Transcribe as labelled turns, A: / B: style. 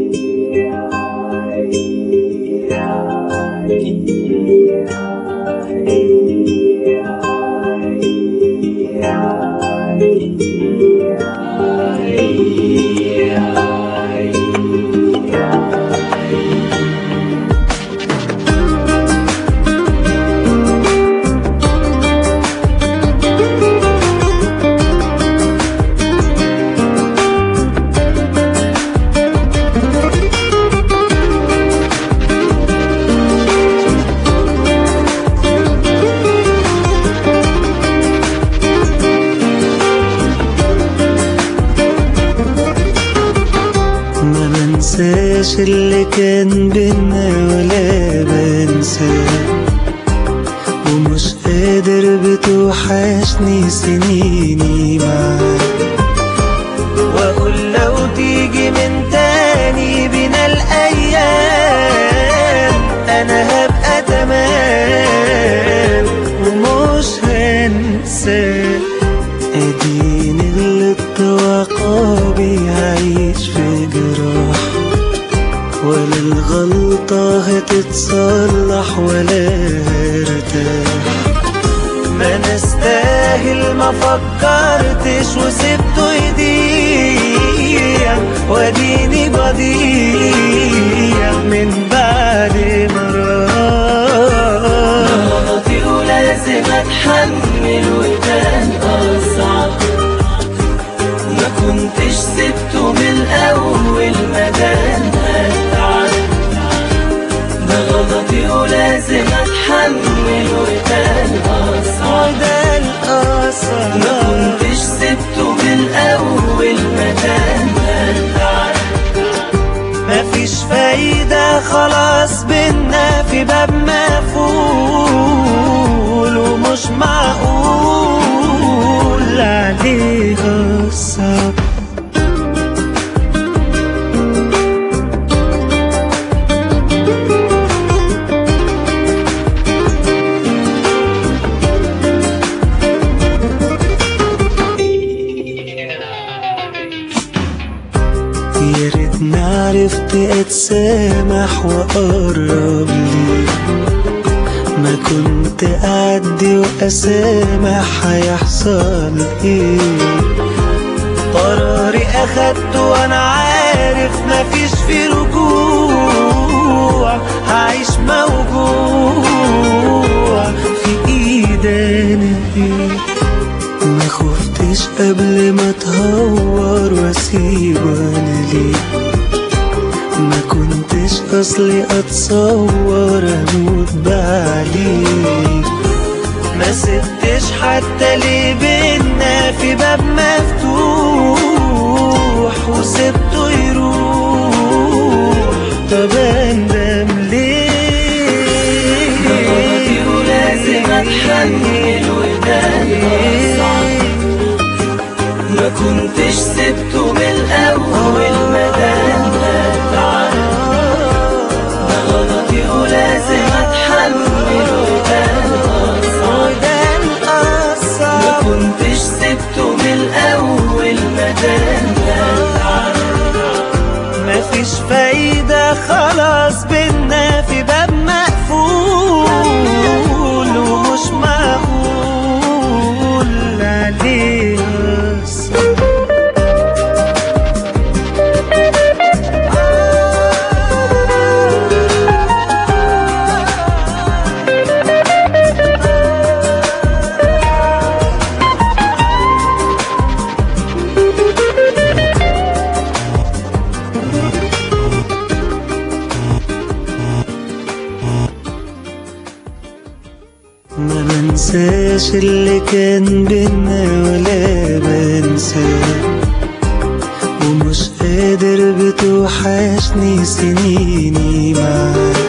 A: ما بنساش اللي كان بينا ولا بنساه ومش قادر بتوحشني سنيني معاك واقول لو تيجي من تاني بينا الايام انا هبقى تمام ومش هنساك اديني غلطت وعقابي هعيش في جراح ولا الغلطة هتتصلح ولا هرتاح ما نستاهل ما فكرتش وسبته يضيع واديني بضيع من بعد ما راح
B: غلطي ولازم اتحمل وكان اصعب ما كنتش سبته من الاول ما كان هتعب ده غلطي ولازم اتحمل وكان اصعب
A: وده الأصل
B: ما كنتش سبته من الاول ما كان هتعب
A: مفيش فايدة خلاص بينا في باب مقفول ومش معقول عليها الصبر يا ريتني عرفت اتسامح واقرب لي ما كنت اعدي واسامح هيحصل ايه قراري اخدته وانا عارف مفيش في رجوع هعيش موجوع في ايدينا ايه ما خفتش قبل ما اتهور واسيب انا ليه ما كنتش اصلي اتصور اموت بعديك ما سبتش حتى ليه بينا في باب مفتوح وسبته يروح طب اندم ليه
B: غلطي ولازم اتحمل وكان اصعب ما كنتش سبته من الاول ما كان هتعب ده غلطي ولازم اتحمل وكان اصعب
A: وده
B: ما
A: الأصعب
B: كنتش سبته من الاول ما كان هتعب
A: مفيش فايدة خلاص بينا في باب مقفول ومش معقول عليه الصبر ما بنساش اللي كان بينا ولا بنساه ومش قادر بتوحشني سنيني معاك